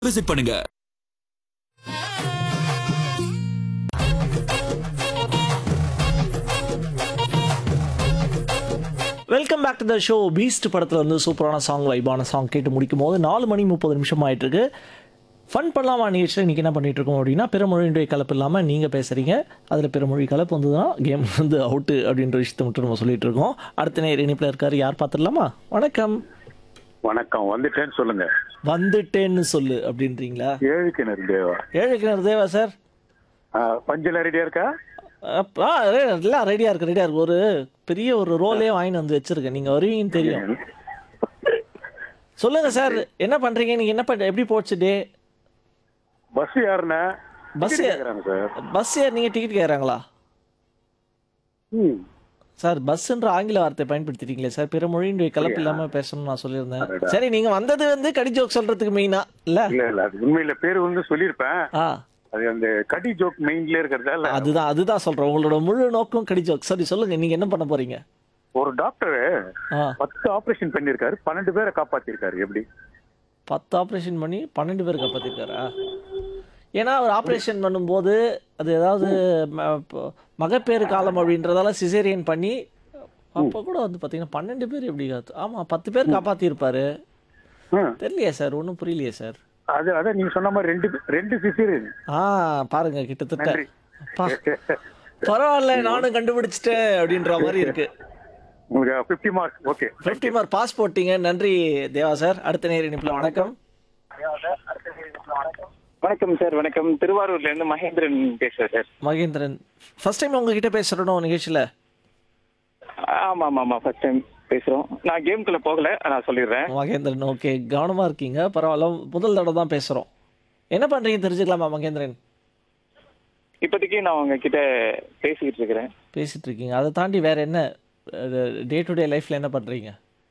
Visit பண்ணுங்க welcome back to the show Beast படத்தில் வந்து சூப்பரான சாங் வைபான சாங் கேட்டு முடிக்கும் போது நாலு மணி முப்பது நிமிஷம் ஆயிட்டு இருக்கு ஃபன் பண்ணலாமா நிகழ்ச்சியில் இன்றைக்கி என்ன பண்ணிட்டு இருக்கோம் அப்படின்னா பிறமொழியினுடைய கலப்பு இல்லாமல் நீங்கள் பேசுகிறீங்க அதில் பிறமொழி கலப்பு வந்து தான் கேம் வந்து அவுட்டு அப்படின்ற விஷயத்தை மட்டும் நம்ம சொல்லிட்டு இருக்கோம் அடுத்த நேர் இணைப்பில் இருக்காரு யார் பார்த்துடலாமா வணக்கம் வணக்கம் வந்துட்டேன்னு சொல்லுங்க வந்துட்டேன்னு சொல்லு அப்படின்றீங்களா ஏழு கிணறு தேவா ஏழு கிணறு தேவா சார் ஆ, பஞ்சல ரெடியா இருக்கா அப்- ஆ ரெ- எல்லாம் ரெடியாக இருக்கு ரெடியாக இருக்கு ஒரு பெரிய ஒரு ரோலே வாங்கிட்டு வந்து வச்சிருக்கேன் நீங்கள் வருவீங்கன்னு தெரியும் சொல்லுங்க சார் என்ன பண்றீங்க நீங்க என்ன பண்ண எப்படி போச்சு டே பஸ் யாருன்னா பஸ் டிக்கெட் கேக்குறாங்க சார் பஸ் ஏர் நீங்க டிக்கெட் கேக்குறாங்களா ம். சார் பஸ்ன்ற ஆங்கில வார்த்தை பயன்படுத்திட்டீங்களே சார் பிற மொழியினுடைய கலப்பு இல்லாம பேசணும்னு நான் சொல்லியிருந்தேன் சரி நீங்க வந்தது வந்து கடி ஜோக் சொல்றதுக்கு மெயினா இல்ல இல்ல இல்ல அது உண்மையில பேர் வந்து சொல்லியிருப்பேன் ஆ அது அந்த கடி ஜோக் மெயின்ல இருக்கிறதால அதுதான் அதுதான் சொல்றேன் உங்களோட முழு நோக்கம் கடி ஜோக் சரி சொல்லுங்க நீங்க என்ன பண்ண போறீங்க ஒரு டாக்டர் ஆ பத்து ஆபரேஷன் பண்ணிருக்காரு பன்னெண்டு பேரை காப்பாத்திருக்காரு எப்படி பத்து ஆப்ரேஷன் பண்ணி பன்னெண்டு பேர் காப்பாத்திருக்காரா ஏன்னா அவர் ஆப்ரேஷன் பண்ணும்போது அது ஏதாவது ம- ப- மகப்பேறு காலம் அப்படின்றதால சிசேரியன் பண்ணி அப்போ கூட வந்து பார்த்தீங்கன்னா பன்னெண்டு பேர் எப்படி காத்து ஆமாம் பத்து பேர் காப்பாற்றிருப்பாரு ம். தெரியலையே சார் ஒன்றும் புரியலையே சார் அது அதான் நீங்க சொன்ன மாதிரி ரெண்டு ரெண்டு சிசிரியன் ஆ பாருங்க கிட்டத்தட்ட நன்றி அப்பா பரவாயில்ல நானும் கண்டுபிடிச்சிட்டேன் அப்படின்ற மாதிரி இருக்கு உங்களுக்கு fifty marks okay fifty mark pass போட்டீங்க நன்றி தேவா சார் அடுத்த நேர் இணைப்பில் வணக்கம் வணக்கம் சார் வணக்கம் திருவாரூர்ல இருந்து மகேந்திரன் பேசுறேன் சார் மகேந்திரன் ஃபர்ஸ்ட் டைம் உங்ககிட்ட பேசுகிறோம் நிகழ்ச்சியில் ஆமா ஆமா ஆமா ஃபர்ஸ்ட் டைம் பேசுறோம் நான் கேம்குள்ள போகல நான் சொல்லிடுறேன் மகேந்திரன் ஓகே கவனமாக இருக்கீங்க பரவாயில்ல முதல் தடவை தான் பேசுகிறோம் என்ன பண்ணுறீங்க தெரிஞ்சுக்கலாமா மகேந்திரன் இப்போதைக்கு நான் உங்ககிட்ட பேசிக்கிட்டு இருக்கிறேன் பேசிட்டு இருக்கீங்க அதை தாண்டி வேற என்ன டே டு டே லைஃப்ல என்ன பண்றீங்க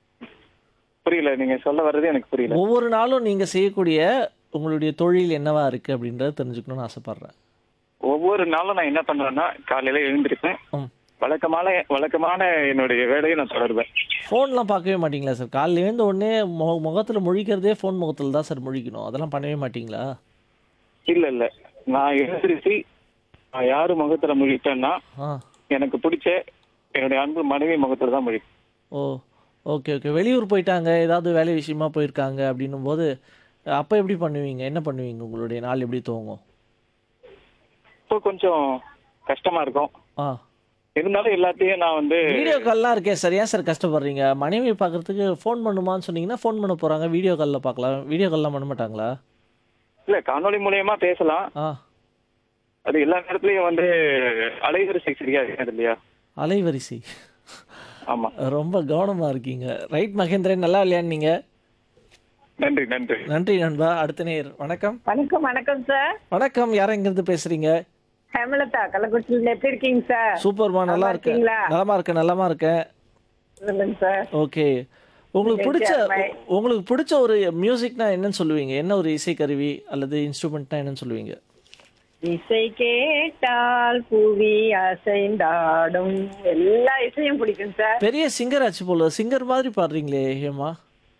புரியல நீங்க சொல்ல வர்றது எனக்கு புரியல ஒவ்வொரு நாளும் நீங்க செய்யக்கூடிய உங்களுடைய தொழில் என்னவா இருக்கு அப்படின்றத தெரிஞ்சுக்கணும்னு ஆசைப்படுறேன் ஒவ்வொரு நாளும் நான் என்ன பண்றேன்னா காலையில எழுந்திருப்பேன் ம் வழக்கமான வழக்கமான என்னுடைய வேலையை நான் தொடருவேன் ஃபோன்லாம் பார்க்கவே மாட்டீங்களா சார் காலையில் எழுந்த உடனே முக முகத்தில் முழிக்கிறதே ஃபோன் முகத்தில் தான் சார் முழிக்கணும் அதெல்லாம் பண்ணவே மாட்டீங்களா இல்ல இல்ல நான் எழுந்திருச்சு நான் யாரு முகத்துல முழிப்பேன்னா ஆ எனக்கு பிடிச்ச என்னுடைய அன்பு மனைவி முகத்துல தான் முழிப்பேன் ஓ ஓகே ஓகே வெளியூர் போயிட்டாங்க ஏதாவது வேலை விஷயமா போயிருக்காங்க அப்படின்னும் போது அப்போ எப்படி பண்ணுவீங்க என்ன பண்ணுவீங்க உங்களுடைய நாள் எப்படி துவங்கும் இப்போ கொஞ்சம் கஷ்டமா இருக்கும் ஆ இருந்தாலும் எல்லாத்தையும் நான் வந்து வீடியோ கால்லாம் இருக்கே சார் ஏன் சார் கஷ்டப்படுறீங்க மனைவி பார்க்கறதுக்கு ஃபோன் பண்ணுமான்னு சொன்னீங்கன்னா ஃபோன் பண்ண போகிறாங்க வீடியோ காலில் பார்க்கலாம் வீடியோ கால்லாம் பண்ண மாட்டாங்களா இல்ல காணொளி மூலியமா பேசலாம் ஆ அது எல்லா நேரத்துலயும் வந்து அலைவரிசை சரியா இருக்காது இல்லையா அலைவரிசை ஆமா ரொம்ப கவனமாக இருக்கீங்க ரைட் மகேந்திரன் நல்லா விளையாடுனீங்க நன்றி நன்றி நன்றி நண்பா அடுத்த நேர் வணக்கம் வணக்கம் வணக்கம் சார் வணக்கம் யார் எங்கேருந்து பேசுறீங்க ஹேமலதா கள்ளக்குறிச்சியில எப்படி இருக்கீங்க சார் சூப்பர்மா நல்லா நல்லா இருக்கேன் இருக்கீங்களா? நலமா இருக்கேன் நலமா இருக்கேன் சொல்லுங்க சார் ஓகே உங்களுக்கு பிடிச்ச நிச்சயமாய். உங்களுக்கு பிடிச்ச ஒரு மியூசிக்னா என்னன்னு சொல்லுவீங்க என்ன ஒரு இசைக்கருவி அல்லது இன்ஸ்ட்ருமெண்ட்னா என்னன்னு சொல்லுவீங்க இசை கேட்டால் புவி அசைந்தாடும் எல்லா இசையும் பிடிக்கும் சார் பெரிய சிங்கர் ஆச்சு போல சிங்கர் மாதிரி பாடுறீங்களே ஹேமா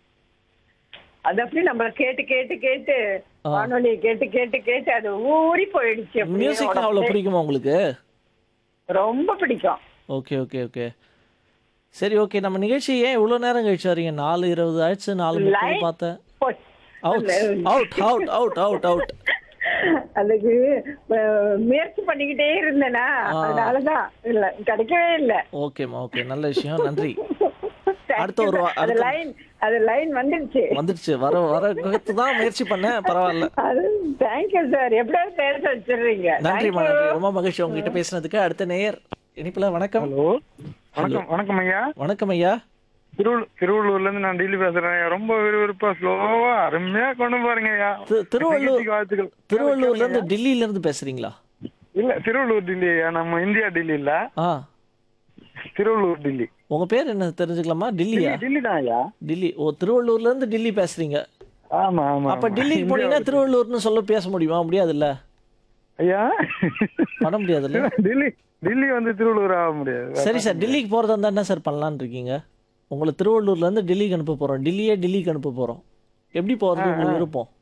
அது அப்படி நம்ம கேட்டு கேட்டு கேட்டு வானொலியை கேட்டு கேட்டு கேட்டு அது ஊறி போயிடுச்சு அப்படியே மியூசிக்னா அவ்வளோ உடம்புல. பிடிக்குமா உங்களுக்கு ரொம்ப பிடிக்கும் ஓகே ஓகே ஓகே சரி ஓகே நம்ம நிகழ்ச்சி ஏன் இவ்வளோ நேரம் கழிச்சு வரீங்க நாலு இருபது ஆயிடுச்சு நாலு முப்பது Line- பார்த்தேன் போச்சு. Out out out out out out அதுக்கு அஹ், முயற்சி பண்ணிக்கிட்டே இருந்தேனா அதனாலதான் இல்ல கிடைக்கவே இல்ல ஓகேம்மா ஓகே நல்ல விஷயம் நன்றி அடுத்த ஒரு வா- அது அடுத்த- லைன் அது லைன் வந்துடுச்சு வந்துடுச்சு வர வர குகத்து தான் முயற்சி பண்ணேன் பரவாயில்ல அது தேங்க்யூ சார் எப்படியாவது பேச வச்சிடுறீங்க நன்றிம்மா Thank you. நன்றி ரொம்ப மகிழ்ச்சி உங்ககிட்ட பேசினதுக்கு அடுத்த நேயர் இனிப்புல வணக்கம் ஹலோ வணக்கம் வணக்கம் ஐயா வணக்கம் ஐயா திருவள்ளூர் திருவள்ளூர்ல இருந்து நான் டெல்லி பேசுறேன் ஐயா ரொம்ப விறுவிறுப்பா ஸ்லோவா அருமையா கொண்டு போறீங்க ஐயா தி- திருவள்ளூர் நிகழ்ச்சிக்கு வாழ்த்துக்கள் திருவள்ளூர்ல இருந்து டெல்லியில இருந்து பேசுறீங்களா இல்ல திருவள்ளூர் டெல்லி ஐயா நம்ம இந்தியா டெல்லி இல்ல ஆ திருவள்ளூர் டெல்லி உங்க பேர் என்ன தெரிஞ்சுக்கலாமா டெல்லியா டெல்லி தான் ஐயா டெல்லி ஓ திருவள்ளூர்ல இருந்து டெல்லி பேசுறீங்க ஆமா ஆமா அப்ப ஆமா. டெல்லிக்கு போனீங்கன்னா திருவள்ளூர்னு சொல்ல பேச முடியுமா முடியாதுல்ல ஐயா பண்ண முடியாதுல்ல டெல்லி டெல்லி வந்து திருவள்ளூர் ஆக முடியாது சரி சார் டெல்லிக்கு போறதா இருந்தா என்ன சார் பண்ணலாம்னு இருக்கீங்க உங்களை திருவள்ளூர்ல இருந்து டெல்லிக்கு அனுப்ப போறோம் டெல்லியே டெல்லிக்கு அனுப்ப போறோம் எப்படி போறது உங்களுக்கு விருப்பம்